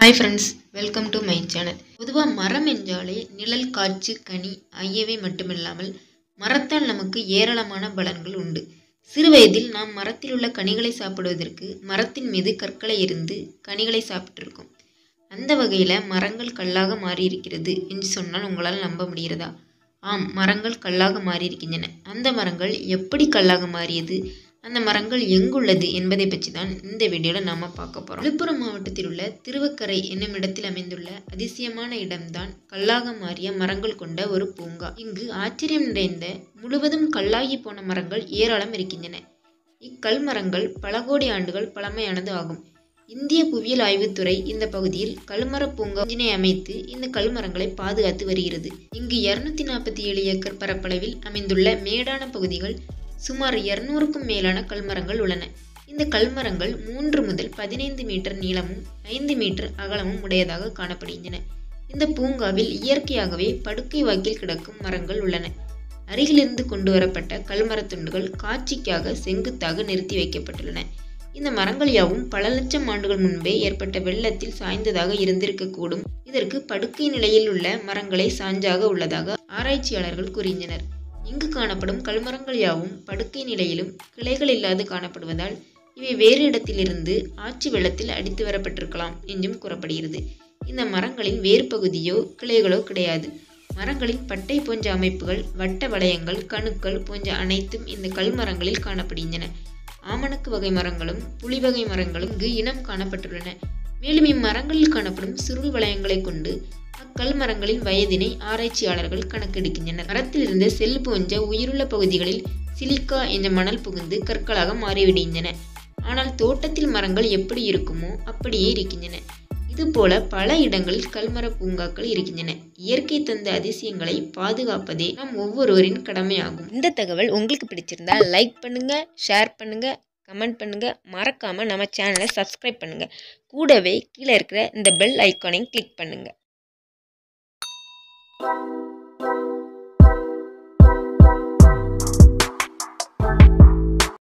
hi friends welcome to my channel பொதுவாக மரம் என்றாலே நிழல் காற்று கனி ஆகியவை மட்டுமில்லாமல் மரத்தால் நமக்கு ஏராளமான பலன்கள் உண்டு சிறுவயதில் நாம் மரத்தில் உள்ள கனிகளை சாப்பிடுவதற்கு மரத்தின் மீது கற்களை எறிந்து கனிகளை சாப்பிட்டிருக்கோம் அந்த வகையில் மரங்கள் கல்லாக மாறியிருக்கிறது என்று சொன்னால் உங்களால் நம்ப முடிகிறதா ஆம் மரங்கள் கல்லாக மாறியிருக்கின்றன அந்த மரங்கள் எப்படி கல்லாக மாறியது அந்த மரங்கள் எங்குள்ளது என்பதை பற்றி தான் இந்த வீடியோவில் நாம் பார்க்க போகிறோம் விழுப்புரம் மாவட்டத்தில் உள்ள திருவக்கரை என்னும் இடத்தில் அமைந்துள்ள அதிசயமான இடம்தான் கல்லாக மாறிய மரங்கள் கொண்ட ஒரு பூங்கா இங்கு ஆச்சரியம் நிறைந்த முழுவதும் கல்லாகி போன மரங்கள் ஏராளம் இருக்கின்றன இக்கல் மரங்கள் பல கோடி ஆண்டுகள் பழமையானது ஆகும் இந்திய புவியியல் ஆய்வுத்துறை இந்த பகுதியில் கல்மர பூங்கா இன்ஜினை அமைத்து இந்த கல்மரங்களை பாதுகாத்து வருகிறது இங்கு இருநூத்தி நாற்பத்தி ஏழு ஏக்கர் பரப்பளவில் அமைந்துள்ள மேடான பகுதிகள் சுமார் இருநூறுக்கும் மேலான கல்மரங்கள் உள்ளன இந்த கல்மரங்கள் மூன்று முதல் பதினைந்து மீட்டர் நீளமும் ஐந்து மீட்டர் அகலமும் உடையதாக காணப்படுகின்றன இந்த பூங்காவில் இயற்கையாகவே படுக்கை வாக்கில் கிடக்கும் மரங்கள் உள்ளன அருகிலிருந்து கொண்டு வரப்பட்ட கல்மரத் துண்டுகள் காட்சிக்காக செங்குத்தாக நிறுத்தி வைக்கப்பட்டுள்ளன இந்த மரங்கள் யாவும் பல லட்சம் ஆண்டுகள் முன்பே ஏற்பட்ட வெள்ளத்தில் சாய்ந்ததாக இருந்திருக்கக்கூடும் இதற்கு படுக்கை நிலையில் உள்ள மரங்களே சான்றாக உள்ளதாக ஆராய்ச்சியாளர்கள் கூறுகின்றனர் இங்கு காணப்படும் கல்மரங்கள் யாவும் படுக்கை நிலையிலும் கிளைகள் இல்லாது காணப்படுவதால் இவை வேறு இடத்திலிருந்து ஆட்சி வெள்ளத்தில் அடித்து வரப்பட்டிருக்கலாம் என்றும் கூறப்படுகிறது இந்த மரங்களின் வேறு பகுதியோ கிளைகளோ கிடையாது மரங்களின் பட்டை போன்ற அமைப்புகள் வட்ட வளையங்கள் கணுக்கள் போன்ற அனைத்தும் இந்த கல்மரங்களில் காணப்படுகின்றன ஆமணக்கு வகை மரங்களும் புலி வகை மரங்களும் இங்கு இனம் காணப்பட்டுள்ளன மேலும் இம்மரங்களில் காணப்படும் சுருள் வளையங்களை கொண்டு அக்கல் மரங்களின் வயதினை ஆராய்ச்சியாளர்கள் கணக்கெடுக்கின்றனர் மரத்திலிருந்து செல் போன்ற உயிருள்ள பகுதிகளில் சிலிக்கா என்ற மணல் புகுந்து கற்களாக மாறிவிடுகின்றன ஆனால் தோட்டத்தில் மரங்கள் எப்படி இருக்குமோ அப்படியே இருக்கின்றன இதுபோல பல இடங்களில் கல்மர பூங்காக்கள் இருக்கின்றன இயற்கை தந்த அதிசயங்களை பாதுகாப்பதே நம் ஒவ்வொருவரின் கடமையாகும் இந்த தகவல் உங்களுக்கு பிடிச்சிருந்தா லைக் பண்ணுங்க ஷேர் பண்ணுங்க கமெண்ட் பண்ணுங்க மறக்காம நம்ம சேனலை சப்ஸ்கிரைப் பண்ணுங்க கூடவே கீழே இருக்கிற இந்த பெல் ஐக்கானையும் கிளிக் பண்ணுங்க